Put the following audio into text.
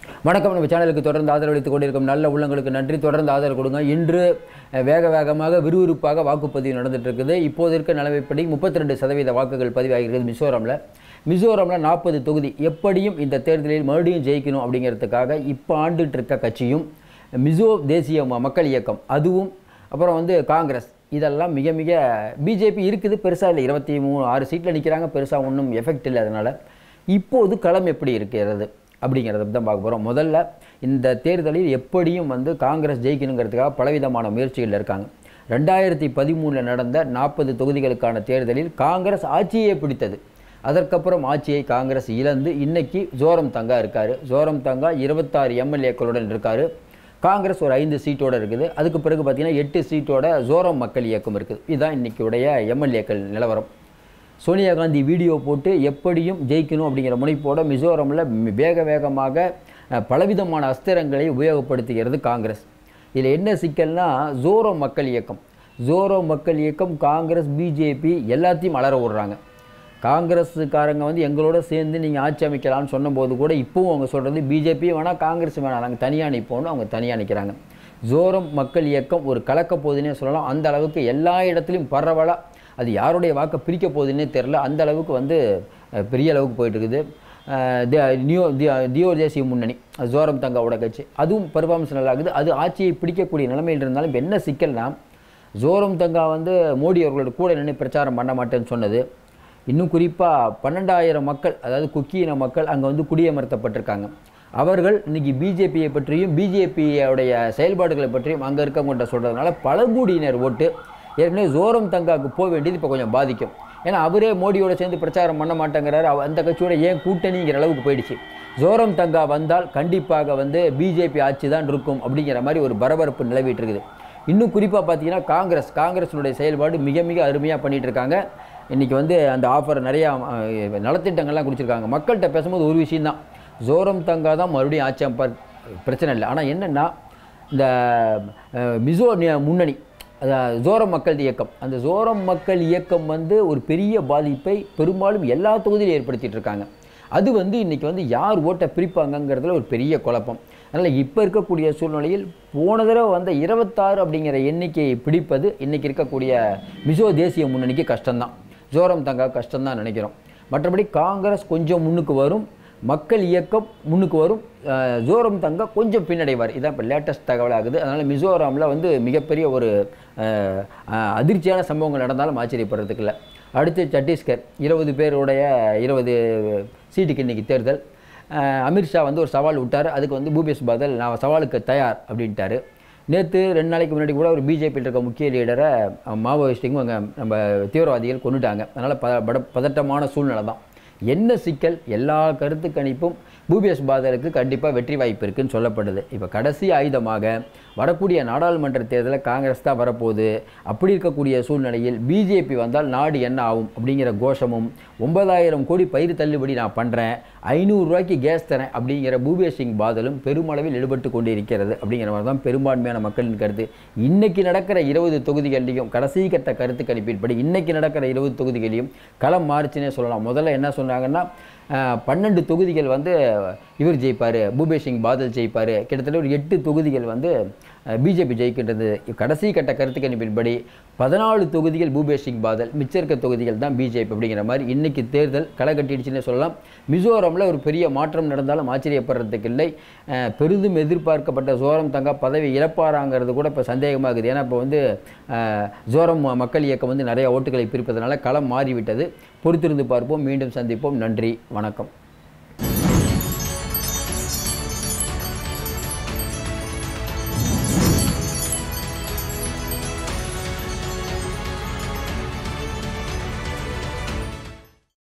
வணக்கம் நம்ம சேனலுக்கு தொடர்ந்து ஆதரவளித்துக் கொண்டிருக்கும் நல்ல உள்ளங்களுக்கு நன்றி தொடர்ந்து ஆதரவு கொடுங்க இன்று அஹ், வேக வேகமாக விறுவிறுப்பாக வாக்குப்பதிவு நடந்துட்டு இருக்குது இப்போது இருக்க நிலைமைப்படி முப்பத்தி ரெண்டு சதவீத வாக்குகள் பதிவாகிருக்குது மிசோரமில் மிசோரமில் நாற்பது தொகுதி எப்படியும் இந்த தேர்தலில் மறுபடியும் ஜெயிக்கணும் அப்படிங்கிறதுக்காக இப்போ ஆண்டுட்டு இருக்க கட்சியும் மிசோ தேசிய ம- மக்கள் இயக்கம் அதுவும் அப்புறம் வந்து காங்கிரஸ் இதெல்லாம் மிக மிக பிஜேபி இருக்குது பெருசாக இல்லை இருபத்தி மூணு ஆறு சீட்டில் நிற்கிறாங்க பெருசாக ஒன்றும் எஃபெக்ட் இல்லை அதனால் இப்போது களம் எப்படி இருக்கிறது அப்படிங்கிறத தான் பார்க்க போகிறோம் முதல்ல இந்த தேர்தலில் எப்படியும் வந்து காங்கிரஸ் ஜெயிக்கணுங்கிறதுக்காக பலவிதமான முயற்சிகள் இருக்காங்க ரெண்டாயிரத்தி பதிமூணில் நடந்த நாற்பது தொகுதிகளுக்கான தேர்தலில் காங்கிரஸ் ஆட்சியே பிடித்தது அதற்கப்புறம் ஆட்சியை காங்கிரஸ் இழந்து இன்னைக்கு ஜோரம் தங்கா இருக்கார் ஜோரம் தங்கா இருபத்தாறு எம்எல்ஏக்களுடன் இருக்கார் காங்கிரஸ் ஒரு ஐந்து சீட்டோட இருக்குது அதுக்கு பிறகு பார்த்தீங்கன்னா எட்டு சீட்டோட ஜோரம் மக்கள் இயக்கம் இருக்குது இதுதான் இன்னைக்குடைய எம்எல்ஏக்கள் நிலவரம் சோனியா காந்தி வீடியோ போட்டு எப்படியும் ஜெயிக்கணும் அப்படிங்கிற முனைப்போட மிசோரமில் மி- வேக வேகமாக அஹ், பலவிதமான அஸ்திரங்களை உபயோகப்படுத்துகிறது காங்கிரஸ் இதில் என்ன சிக்கல்னா ஜோரோ மக்கள் இயக்கம் ஜோரோ மக்கள் இயக்கம் காங்கிரஸ் பிஜேபி எல்லாத்தையும் அலற விடுறாங்க காங்கிரஸுக்காரங்க வந்து எங்களோட சேர்ந்து நீங்கள் ஆட்சி அமைக்கலாம்னு சொன்னபோது கூட இப்போவும் அவங்க சொல்கிறது பிஜேபி வேணாம் காங்கிரஸ் வேணாம் நாங்கள் தனியாக நிற்போம்னு அவங்க தனியாக நிற்கிறாங்க ஜோரம் மக்கள் இயக்கம் ஒரு கலக்க போகுதுன்னே சொல்லலாம் அந்த அளவுக்கு எல்லா இடத்துலையும் பரவலாக அது யாருடைய வாக்கை பிரிக்க போகுதுன்னே தெரில அந்த அளவுக்கு வந்து அஹ், பெரிய அளவுக்கு போயிட்டு இருக்குது அஹ், தி- நியோ தி- தியோ தேசிய முன்னணி அது ஜோரம் தங்காவோட கட்சி அதுவும் பெர்ஃபார்மன்ஸ் நல்லா இருக்குது அது ஆட்சியை பிடிக்கக்கூடிய நிலைமையில் இருந்தாலும் இப்போ என்ன சிக்கல்னா ஜோரம் தங்கா வந்து மோடி அவர்களோட கூட நின்று பிரச்சாரம் பண்ண மாட்டேன்னு சொன்னது இன்னும் குறிப்பாக பன்னெண்டாயிரம் மக்கள் அதாவது குக்கியின மக்கள் அங்கே வந்து குடியமர்த்தப்பட்டிருக்காங்க அவர்கள் இன்னைக்கு பிஜேபியை பற்றியும் பிஜேபியோடைய செயல்பாடுகளை பற்றியும் அங்கே இருக்கவங்கள்ட்ட சொல்கிறதுனால பழங்குடியினர் ஓட்டு ஏற்கனவே ஜோரம் தங்காவுக்கு போக வேண்டியது இப்போ கொஞ்சம் பாதிக்கும் ஏன்னா அவரே மோடியோட சேர்ந்து பிரச்சாரம் பண்ண மாட்டேங்கிறாரு அவ- அந்த கட்சியோட ஏன் கூட்டணிங்கிற அளவுக்கு போயிடுச்சு ஜோரம் தங்கா வந்தால் கண்டிப்பாக வந்து பிஜேபி ஆட்சி தான் இருக்கும் அப்படிங்கிற மாதிரி ஒரு பரபரப்பு நிலவிட்டு இருக்குது இன்னும் குறிப்பாக பார்த்தீங்கன்னா காங்கிரஸ் காங்கிரஸினுடைய செயல்பாடு மிக மிக அருமையாக பண்ணிட்டு இருக்காங்க இன்றைக்கி வந்து அந்த ஆஃபர் நிறையா அஹ், நலத்திட்டங்கள்லாம் கொடுத்துருக்காங்க மக்கள்கிட்ட பேசும்போது ஒரு விஷயம்தான் ஜோரம் தங்கா தான் மறுபடியும் ஆட்சி அமைப்பார் பிரச்சனை இல்லை ஆனால் என்னென்னா இந்த அஹ், மிசோ நி- முன்னணி அதாவது ஜோரம் மக்கள் இயக்கம் அந்த ஜோரம் மக்கள் இயக்கம் வந்து ஒரு பெரிய பாதிப்பை பெரும்பாலும் எல்லா தொகுதியிலும் ஏற்படுத்திட்டு இருக்காங்க அது வந்து இன்றைக்கி வந்து யார் ஓட்டை பிரிப்பாங்கங்கிறதுல ஒரு பெரிய குழப்பம் அதனால் இப்போ இருக்கக்கூடிய சூழ்நிலையில் போன தடவை வந்த இருபத்தாறு அப்படிங்கிற எண்ணிக்கையை பிடிப்பது இன்றைக்கி இருக்கக்கூடிய மிசோ தேசிய முன்னணிக்கு கஷ்டம்தான் ஜோரம் தங்கா கஷ்டம்தான் நினைக்கிறோம் மற்றபடி காங்கிரஸ் கொஞ்சம் முன்னுக்கு வரும் மக்கள் இயக்கம் முன்னுக்கு வரும் அஹ், ஜோரம் தங்கா கொஞ்சம் பின்னடைவார் இதான் இப்போ லேட்டஸ்ட் தகவலாகுது அதனால் மிசோராமில் வந்து மிகப்பெரிய ஒரு அஹ், அஹ், அதிர்ச்சியான சம்பவங்கள் நடந்தாலும் ஆச்சரியப்படுறதுக்கு இல்லை அடுத்து சத்தீஸ்கர் இருபது பேருடைய இருபது சீட்டுக்கு இன்றைக்கி தேர்தல் அஹ், அமித்ஷா வந்து ஒரு சவால் விட்டார் அதுக்கு வந்து பூபேஷ் பாதல் நான் சவாலுக்கு தயார் அப்படின்ட்டாரு நேற்று ரெண்டு நாளைக்கு முன்னாடி கூட ஒரு பிஜேபியில் இருக்க முக்கிய லீடரை மாவோயிஸ்டிங்கும் அங்கே நம்ம தீவிரவாதிகள் கொண்டுட்டாங்க அதனால் ப பட பதட்டமான சூழ்நிலை தான் என்ன சிக்கல் எல்லா கருத்து கணிப்பும் பூபேஷ் பாதலுக்கு கண்டிப்பாக வெற்றி வாய்ப்பு இருக்குன்னு சொல்லப்படுது இப்போ கடைசி ஆயுதமாக வரக்கூடிய நாடாளுமன்ற தேர்தலில் காங்கிரஸ் தான் வரப்போகுது அப்படி இருக்கக்கூடிய சூழ்நிலையில் பிஜேபி வந்தால் நாடு என்ன ஆகும் அப்படிங்கிற கோஷமும் ஒன்பதாயிரம் கோடி பயிர் தள்ளுபடி நான் பண்ணுறேன் ஐநூறுரூவாய்க்கு கேஸ் தரேன் அப்படிங்கிற பூபேஷ் சிங் பாதலும் பெருமளவில் ஈடுபட்டு கொண்டிருக்கிறது அப்படிங்கிற மாதிரி தான் பெரும்பான்மையான மக்களின் கருத்து இன்னைக்கு நடக்கிற இருபது தொகுதிகள்லையும் கடைசி கட்ட கருத்து கணிப்பின்படி இன்னைக்கு நடக்கிற இருபது தொகுதிகளையும் களம் மாறுச்சுன்னே சொல்லலாம் முதல்ல என்ன சொன்னாங்கன்னா அஹ், பன்னெண்டு தொகுதிகள் வந்து இவர் ஜெயிப்பார் பூபேஷ் சிங் பாதல் ஜெயிப்பார் கிட்டத்தட்ட ஒரு எட்டு தொகுதிகள் வந்து பிஜேபி ஜெயிக்கின்றது கடைசி கட்ட கருத்து கணிப்பின்படி பதினாலு தொகுதிகள் பூபேஷ் சிங் பாதல் மிச்சம் இருக்க தொகுதிகள் தான் பிஜேபி அப்படிங்கிற மாதிரி இன்னைக்கு தேர்தல் களை கட்டிடுச்சுன்னே சொல்லலாம் மிசோரமில் ஒரு பெரிய மாற்றம் நடந்தாலும் ஆச்சரியப்படுறதுக்கு இல்லை அஹ், பெரிதும் எதிர்பார்க்கப்பட்ட ஜோரம் தங்கா பதவி இழப்பாராங்கிறது கூட இப்போ சந்தேகமாகுது ஏன்னா இப்போ வந்து அஹ், ஜோரம் மக்கள் இயக்கம் வந்து நிறைய ஓட்டுகளை பிரிப்பதனால களம் மாறிவிட்டது பொறுத்திருந்து பார்ப்போம் மீண்டும் சந்திப்போம் நன்றி வணக்கம்